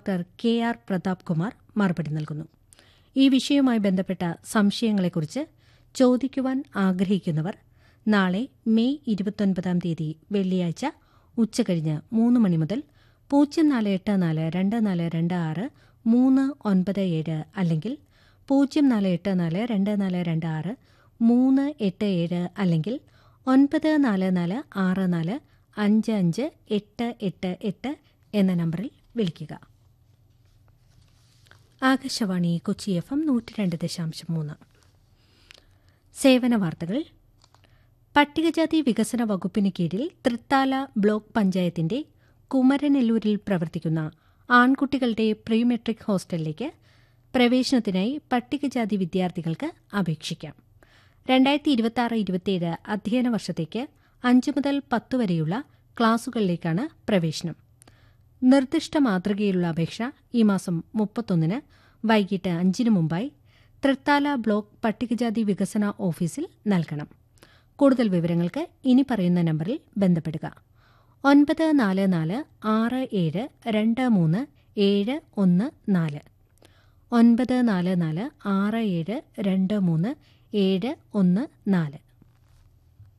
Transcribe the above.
doctor K R Prathap Kumar മറുപടി നൽകുന്നു ഈ വിഷയവുമായി ബന്ധപ്പെട്ട സംശയങ്ങളെക്കുറിച്ച് ചോദിക്കുവാൻ ആഗ്രഹിക്കുന്നവർ നാളെ മെയ് ഇരുപത്തൊൻപതാം തീയതി വെള്ളിയാഴ്ച ഉച്ചകഴിഞ്ഞ് മൂന്ന് മണി മുതൽ പൂജ്യം നാല് എട്ട് നാല് രണ്ട് നാല് രണ്ട് ആറ് മൂന്ന് ഒൻപത് ഏഴ് അല്ലെങ്കിൽ പൂജ്യം നാല് എട്ട് നാല് രണ്ട് നാല് രണ്ട് ആറ് മൂന്ന് എട്ട് ഏഴ് അല്ലെങ്കിൽ ഒൻപത് നാല് നാല് ആറ് നാല് അഞ്ച് അഞ്ച് എട്ട് എട്ട് എട്ട് എന്ന നമ്പറിൽ വിളിക്കുക ആകാശവാണി കൊച്ചി എഫ് എം നൂറ്റി രണ്ട് ദശാംശം മൂന്ന് സേവന വാർത്തകൾ പട്ടികജാതി വികസന വകുപ്പിന് കീഴിൽ തൃത്താല ബ്ലോക്ക് പഞ്ചായത്തിന്റെ കുമരനെല്ലൂരിൽ പ്രവർത്തിക്കുന്ന ആൺകുട്ടികളുടെ പ്രീ മെട്രിക് ഹോസ്റ്റലിലേക്ക് പ്രവേശനത്തിനായി പട്ടികജാതി വിദ്യാർത്ഥികൾക്ക് അപേക്ഷിക്കാം രണ്ടായിരത്തി ഇരുപത്തി ആറ് ഇരുപത്തിയേഴ് അധ്യയന വർഷത്തേക്ക് അഞ്ച് മുതൽ പത്ത് വരെയുള്ള ക്ലാസുകളിലേക്കാണ് പ്രവേശനം നിർദ്ദിഷ്ട മാതൃകയിലുള്ള അപേക്ഷ ഈ മാസം മുപ്പത്തൊന്നിന് വൈകിട്ട് അഞ്ചിന് മുമ്പായി തൃത്താല ബ്ലോക്ക് പട്ടികജാതി വികസന ഓഫീസിൽ നൽകണം കൂടുതൽ വിവരങ്ങൾക്ക് ഇനി പറയുന്ന നമ്പറിൽ ബന്ധപ്പെടുക ഒൻപത് നാല് നാല് ആറ് ഏഴ് രണ്ട് മൂന്ന് ഏഴ് ഒന്ന് നാല് ഒൻപത് നാല് നാല് ആറ് ഏഴ് രണ്ട് മൂന്ന് ഏഴ് ഒന്ന് നാല്